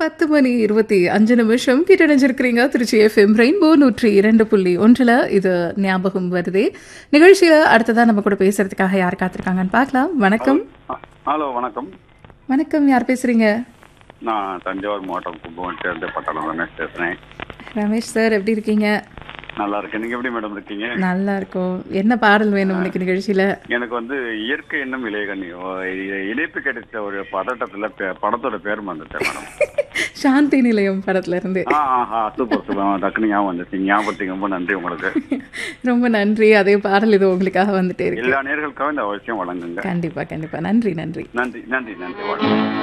பத்து மணி இருபத்தி அஞ்சு நிமிஷம் கிட்டடைஞ்சிருக்கிறீங்க திருச்சி எஃப்எம் ரெயின்போ நூற்றி இரண்டு புள்ளி ஒன்றில் இது ஞாபகம் வருது நிகழ்ச்சியில் அடுத்ததா நம்ம கூட பேசுறதுக்காக யார் காத்திருக்காங்கன்னு பார்க்கலாம் வணக்கம் அ- ஹலோ வணக்கம் வணக்கம் யார் பேசுறீங்க நான் தஞ்சாவூர் மாவட்டம் கும்பகோணம் சேர்ந்த பட்டணம் ரமேஷ் பேசுகிறேன் ரமேஷ் சார் எப்படி இருக்கீங்க நல்லா இருக்கேன் நீங்கள் எப்படி மேடம் இருக்கீங்க நல்லா இருக்கும் என்ன பாடல் வேணும் இன்னைக்கு நிகழ்ச்சியில எனக்கு வந்து இயற்கை என்னும் இளையகனி ஓ, இ- இணைப்பு கிடைச்ச ஒரு பதட்டத்தில் பே- படத்தோட பேர் வந்துட்டேன் மேடம் சாந்தி நிலையம் படத்துல இருந்து ஆ ஆ ஆ சூப்பர் சூப்பர் டக்குனு ஞாபகம் வந்துச்சு ஞாபகத்துக்கு ரொம்ப நன்றி உங்களுக்கு ரொம்ப நன்றி அதே பாடல் இது உங்களுக்காக வந்துட்டே இருக்கு எல்லா நேர்களுக்காகவும் இந்த அவசியம் வழங்குங்க கண்டிப்பா கண்டிப்பா நன்றி நன்றி நன்றி நன்றி நன்றி வணக்கம்